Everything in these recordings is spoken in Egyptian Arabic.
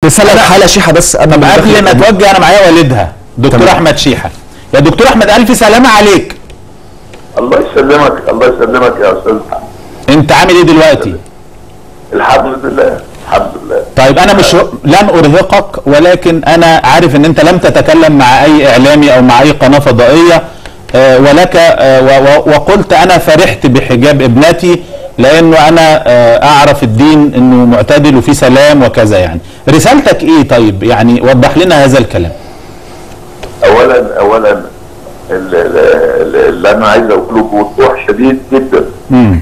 رساله لحاله شيحه بس قبل طب ما قبل ندخل ما الأمور. توجه انا معايا والدها دكتور تمام. احمد شيحه يا دكتور احمد الف سلامه عليك الله يسلمك الله يسلمك يا استاذ انت عامل ايه دلوقتي الحمد لله الحمد لله طيب انا مش لن ارهقك ولكن انا عارف ان انت لم تتكلم مع اي اعلامي او مع اي قناه فضائيه آه، ولك آه، و- و- وقلت انا فرحت بحجاب ابنتي لانه انا آه، اعرف الدين انه معتدل وفي سلام وكذا يعني رسالتك ايه طيب يعني وضح لنا هذا الكلام اولا اولا ال- ال- ال- اللي انا عايز اقوله بوضوح شديد جدا امم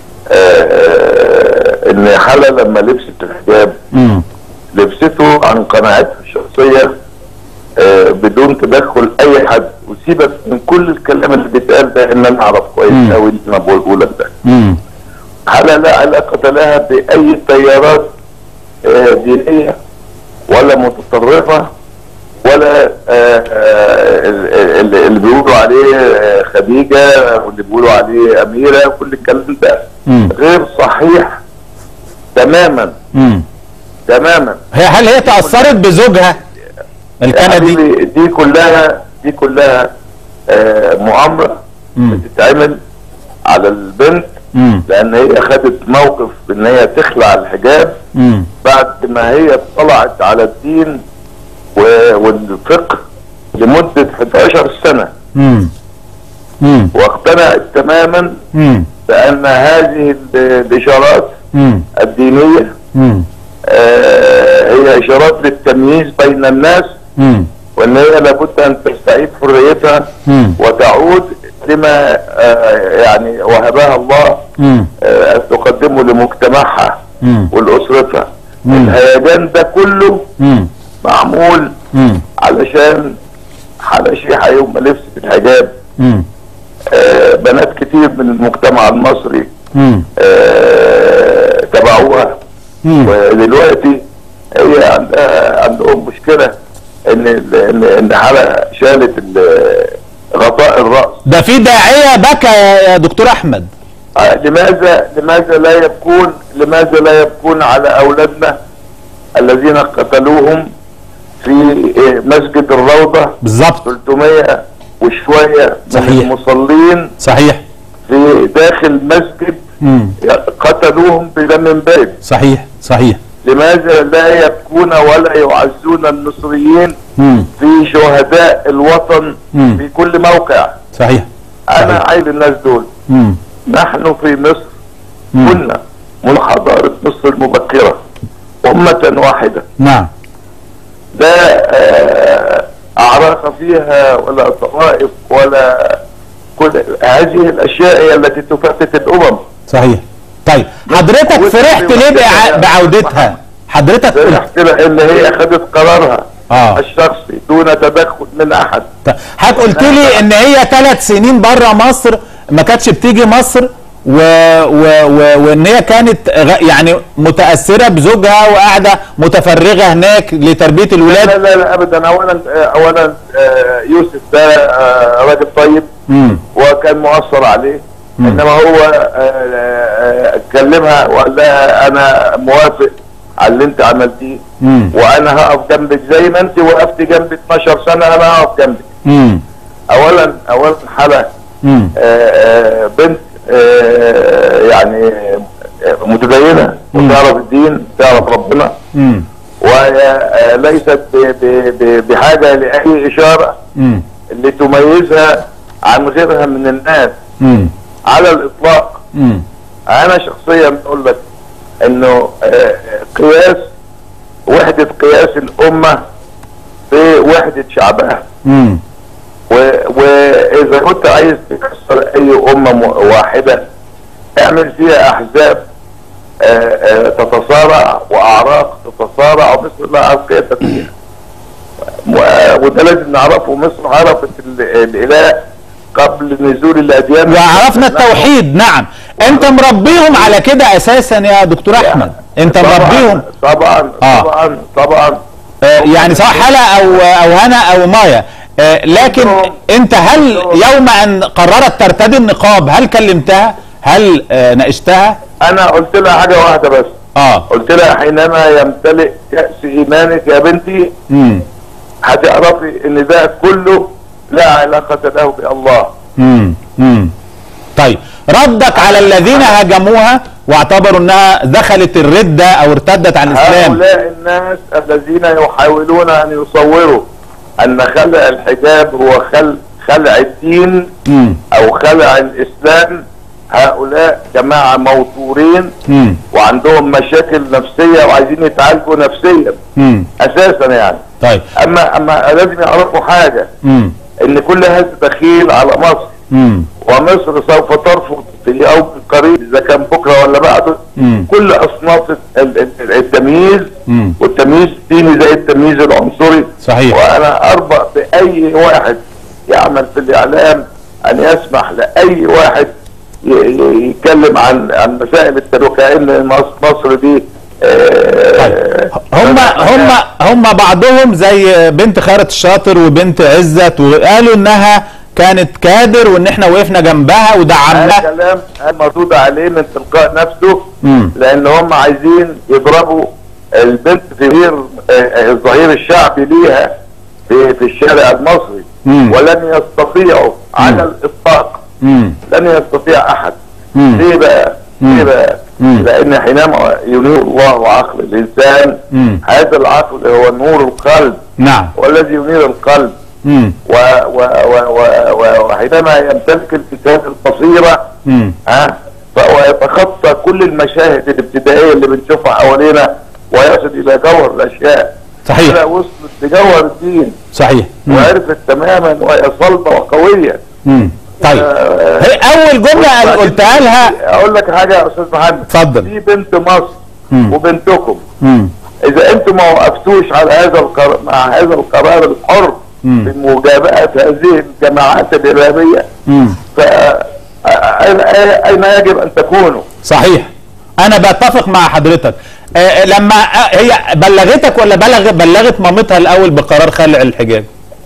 آه، ان حلا لما لبست الحجاب امم لبسته عن قناعاتها الشخصيه آه، بدون تدخل اي حد وسيبك من كل الكلام اللي بيتقال ده ان انا اعرف كويس مم. قوي اللي انا بقوله لك ده امم حلا لا علاقه لها باي تيارات آه، دينيه ولا متطرفه ولا آه، آه، ال- ال- اللي بيقولوا عليه آه، خديجه واللي بيقولوا عليه اميره كل الكلام ده مم. غير صحيح تماما امم تماما هي هل هي تاثرت بزوجها يا الكندي حبيبي دي كلها دي كلها آه، مؤامره مم. بتتعمل على البنت امم لان هي خدت موقف ان هي تخلع الحجاب امم بعد ما هي اطلعت على الدين و- والفقه لمده 11 سنه امم امم واقتنعت تماما امم بان هذه ال- الاشارات امم الدينيه امم آه، هي اشارات للتمييز بين الناس امم وان هي لابد ان تستعيد حريتها مم. وتعود لما آه، يعني وهبها الله امم آه، ان تقدمه لمجتمعها مم. ولاسرتها مم. الهيجان ده كله امم معمول امم علشان حلا شيحه يوم ما لبست الحجاب امم آه، بنات كتير من المجتمع المصري امم آه، تبعوها مم. ودلوقتي هي عندها عندهم مشكله ان ان ان حلا شالت ال- غطاء الراس ده في داعيه بكى يا يا دكتور احمد آه، لماذا لماذا لا يبكون لماذا لا يبكون على اولادنا الذين قتلوهم في آه، مسجد الروضه بالظبط 300 وشويه من صحيح. المصلين صحيح في داخل مسجد امم قتلوهم بدم بارد صحيح صحيح لماذا لا يبكون ولا يعزون المصريين امم في شهداء الوطن مم. في كل موقع صحيح انا صحيح. عايز الناس دول امم نحن في مصر مم. كنا من حضارة مصر المبكرة أمة واحدة نعم لا آه، أعراق فيها ولا طوائف ولا كل هذه الأشياء هي التي تفتت الأمم صحيح طيب حضرتك وانت فرحت في ليه مكتبة بع- يا بعودتها حضرتك قلت فرحت لها إن هي خدت قرارها آه. الشخصي دون تدخل من أحد طيب، حضرتك قلت لي ان هي ثلاث سنين بره مصر ما كانتش بتيجي مصر و... و... و... وان هي كانت غ... يعني متاثره بزوجها وقاعده متفرغه هناك لتربيه لا الولاد لا لا أبدا أولا آه، أولا آه، يوسف ده آه، راجل طيب امم وكان مؤثر عليه انما هو آه، آه، كلمها وقال لها انا موافق على اللي انت عملتيه مم. وانا هقف جنبك زي ما انت وقفت جنبي 12 سنه انا هقف جنبك امم اولا اولا حلا امم آه، آه، بنت آه، يعني آه، متدينه وتعرف الدين تعرف ربنا امم وهي ليست ب- ب- ب- بحاجه لاي اشاره امم لتميزها عن غيرها من الناس امم على الاطلاق امم انا شخصيا بقول لك انه آه، قياس وحده قياس الامه بوحده شعبها امم و- واذا كنت عايز تكسر اي امه م- واحده اعمل فيها احزاب آه، آه، تتصارع واعراق تتصارع ومصر لا عقيده فيها و- وده لازم نعرفه مصر عرفت ال- الاله قبل نزول الاديان وعرفنا التوحيد نعم انت مربيهم على كده اساسا يا دكتور احمد انت طبعاً- مربيهم طبعا آه. طبعا طبعا آه، يعني سواء حلا او او هنا او مايا آه، لكن كلهم- انت هل يوم ان قررت ترتدي النقاب هل كلمتها هل آه، ناقشتها انا قلت لها حاجه واحده بس اه قلت لها حينما يمتلئ كأس إيمانك يا بنتي امم هتعرفي ان ده كله لا علاقة له بالله امم امم طيب ردك على الذين هاجموها واعتبروا انها دخلت الردة او ارتدت عن الاسلام هؤلاء الناس الذين يحاولون ان يصوروا ان خلع الحجاب هو خلع خلع الدين امم او خلع الاسلام هؤلاء جماعة موتورين امم وعندهم مشاكل نفسية وعايزين يتعالجوا نفسيا امم اساسا يعني طيب اما اما لازم يعرفوا حاجة امم ان كل هذا دخيل على مصر امم ومصر سوف ترفض في يوم قريب اذا كان بكره ولا بعده مم. كل اصناف ال- ال- التمييز مم. والتمييز الديني زي التمييز العنصري صحيح. وانا اربأ باي واحد يعمل في الاعلام ان يسمح لاي واحد ي- ي- يتكلم عن عن مسائل التاريخ كان مصر, مصر دي آه، طيب هم هم هم بعضهم زي بنت خالد الشاطر وبنت عزت وقالوا انها كانت كادر وان احنا وقفنا جنبها هذا ودعمناها كلام مردود عليه من تلقاء نفسه مم. لان هم عايزين يضربوا البنت في غير آه، آه، الظهير الشعبي ليها في, في الشارع المصري مم. ولن يستطيعوا على الاطلاق امم لن يستطيع احد مم. ليه بقى؟ مم. ليه بقى؟ مم. لان حينما ينير الله عقل الانسان مم. هذا العقل هو نور القلب نعم والذي ينير القلب امم و و و و و وحينما يمتلك الكتاب البصيره امم ها فهو يتخطى كل المشاهد الابتدائيه اللي بنشوفها حوالينا ويصل الى جوهر الاشياء صحيح. هنا وصلت لجوهر الدين صحيح مم. وعرفت تماما وهي صلبه وقويه مم. طيب آه، هي اول جمله أنا قلتها لها اقول لك حاجه يا استاذ محمد اتفضل. دي بنت مصر مم. وبنتكم مم. اذا انتم ما وقفتوش على هذا القرار مع هذا القرار الحر مم. في مجابهه هذه الجماعات الارهابيه مم. ف أين- اين يجب ان تكونوا؟ صحيح انا بتفق مع حضرتك آه لما آه هي بلغتك ولا بلغ بلغت مامتها الاول بقرار خلع الحجاب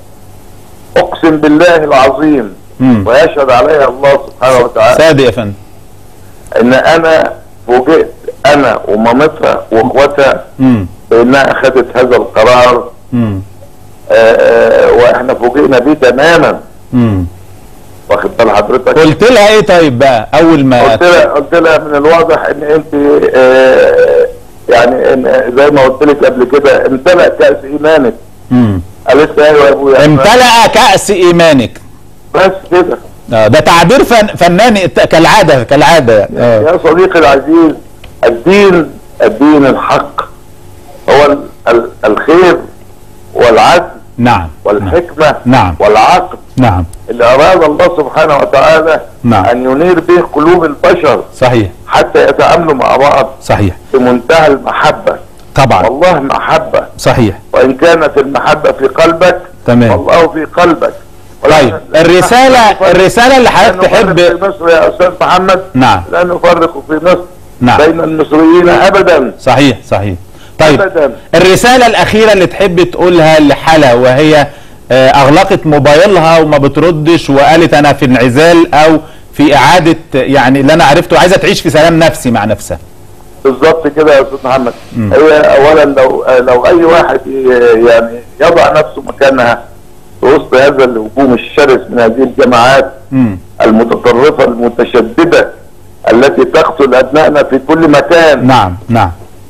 اقسم بالله العظيم مم. ويشهد عليها الله سبحانه وتعالى صادق يا فندم ان انا فوجئت انا ومامتها واخواتها مم. بانها اخذت هذا القرار مم. آه، آه، واحنا فوجئنا بيه تماما مم. واخد بال حضرتك قلت لها ايه طيب بقى اول ما قلت لها قلت لها من الواضح ان انت آه، يعني إن زي ما قلت لك قبل كده امتلأ كأس ايمانك مم. قالت لي ايوه يا ابويا امتلأ كأس ايمانك بس كده آه ده تعبير فن فناني ت- كالعاده كالعاده يعني آه. يا صديقي العزيز الدين الدين الحق هو ال- ال- الخير والعدل نعم والحكمة نعم. والعقل نعم اللي أراد الله سبحانه وتعالى نعم. أن ينير به قلوب البشر صحيح حتى يتعاملوا مع بعض صحيح بمنتهى المحبة طبعا والله محبة صحيح وإن كانت المحبة في قلبك تمام. والله في قلبك طيب الرسالة الرسالة اللي حضرتك لا نفرق تحب في مصر يا أستاذ محمد نعم. لا نفرق في مصر نعم. بين المصريين أبدا صحيح صحيح طيب أبداً. الرسالة الأخيرة اللي تحب تقولها لحلا وهي آه، أغلقت موبايلها وما بتردش وقالت أنا في انعزال أو في إعادة يعني اللي أنا عرفته عايزة تعيش في سلام نفسي مع نفسها بالظبط كده يا استاذ محمد هي اولا لو لو اي واحد ي- يعني يضع نفسه مكانها في وسط هذا الهجوم الشرس من هذه الجماعات مم. المتطرفه المتشدده التي تقتل ابنائنا في كل مكان نعم نعم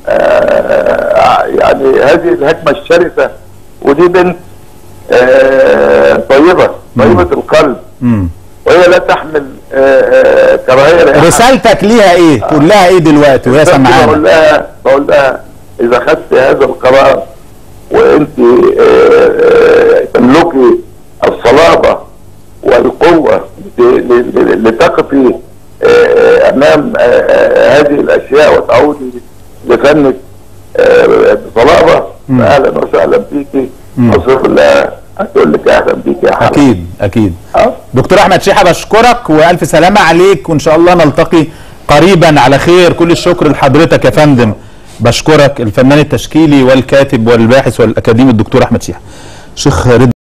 آه يعني هذه الهجمه الشرسه ودي بنت آه طيبه طيبه القلب مم. وهي لا تحمل آه آه كراهيه لأحد. رسالتك ليها إيه؟ تقول لها إيه دلوقتي وهي بقول سامعانا؟ لها بقول لها اذا خدت هذا القرار وانت آه، آه، تملكي الصلابه والقوه ل- ل- ل- لتقفي آه، امام آه، آه، هذه الاشياء وتعودي لفنك آه، بصلابه مم. فاهلا وسهلا بيكي مم. مصر كلها هتقول لك اهلا بيكي يا حبيبي أكيد أكيد آه. دكتور احمد شيحه بشكرك والف سلامه عليك وان شاء الله نلتقي قريبا على خير كل الشكر لحضرتك يا فندم بشكرك الفنان التشكيلي والكاتب والباحث والاكاديمي الدكتور احمد شيحه شيخ رضا